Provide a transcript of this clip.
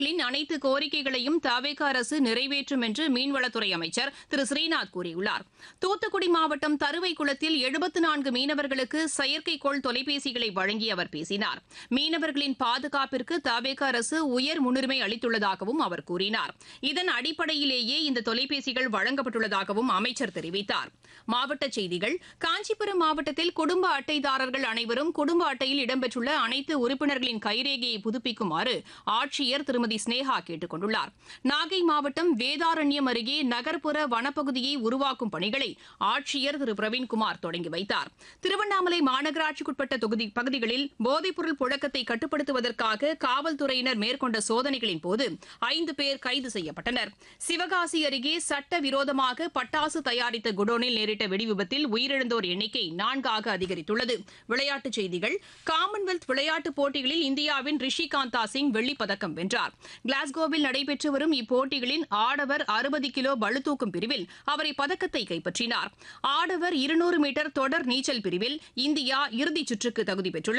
களின் அனைத்து கோரிக்கைகளையும் தவேக அரசு நிறைவேற்றும் என்று மீன்வளத்துறை அமைச்சர் திரு ஸ்ரீநாத் கூறியுள்ளார் தூத்துக்குடி மாவட்டம் தருவைக்குளத்தில் எழுபத்து நான்கு மீனவர்களுக்கு செயற்கைக்கோள் தொலைபேசிகளை வழங்கி அவர் பேசினார் மீனவர்களின் பாதுகாப்பிற்கு தவேக அரசு உயர் முன்னுரிமை அளித்துள்ளதாகவும் அவர் கூறினார் இதன் அடிப்படையிலேயே இந்த தொலைபேசிகள் வழங்கப்பட்டுள்ளதாகவும் அமைச்சர் தெரிவித்தார் மாவட்ட செய்திகள் காஞ்சிபுரம் மாவட்டத்தில் குடும்ப அட்டைதாரர்கள் அனைவரும் குடும்ப அட்டையில் இடம்பெற்றுள்ள அனைத்து உறுப்பினர்களின் கைரேகையை புதுப்பிக்குமாறு ஆட்சியர் திருமதி ஸ்னேகா கேட்டுக் கொண்டுள்ளார் நாகை மாவட்டம் வேதாரண்யம் அருகே நகர்ப்புற வனப்பகுதியை உருவாக்கும் பணிகளை ஆட்சியர் திரு பிரவீன்குமார் தொடங்கி வைத்தார் திருவண்ணாமலை மாநகராட்சிக்குட்பட்ட தொகுதி பகுதிகளில் போதைப்பொருள் புழக்கத்தை கட்டுப்படுத்துவதற்காக காவல்துறையினர் மேற்கொண்ட சோதனைகளின் போது ஐந்து பேர் கைது செய்யப்பட்டனர் சிவகாசி அருகே சட்டவிரோதமாக பட்டாசு தயாரித்த குடோனில் நேரிட்ட வெடிவிபத்தில் உயிரிழந்தோர் எண்ணிக்கை நான்காக அதிகரித்துள்ளது விளையாட்டுச் செய்திகள் காமன்வெல்த் விளையாட்டுப் போட்டிகளில் இந்தியாவின் ரிஷிகாந்தா சிங் வெள்ளிப் பதக்கம் வென்றார் கிளாஸ்கோவில் நடைபெற்று வரும் இப்போட்டிகளின் ஆடவர் அறுபது கிலோ பளுதூக்கும் பிரிவில் அவர் இப்பதக்கத்தை கைப்பற்றினார் ஆடவர் இருநூறு மீட்டர் தொடர் நீச்சல் பிரிவில் இந்தியா இறுதிச் சுற்றுக்கு தகுதி பெற்றுள்ளது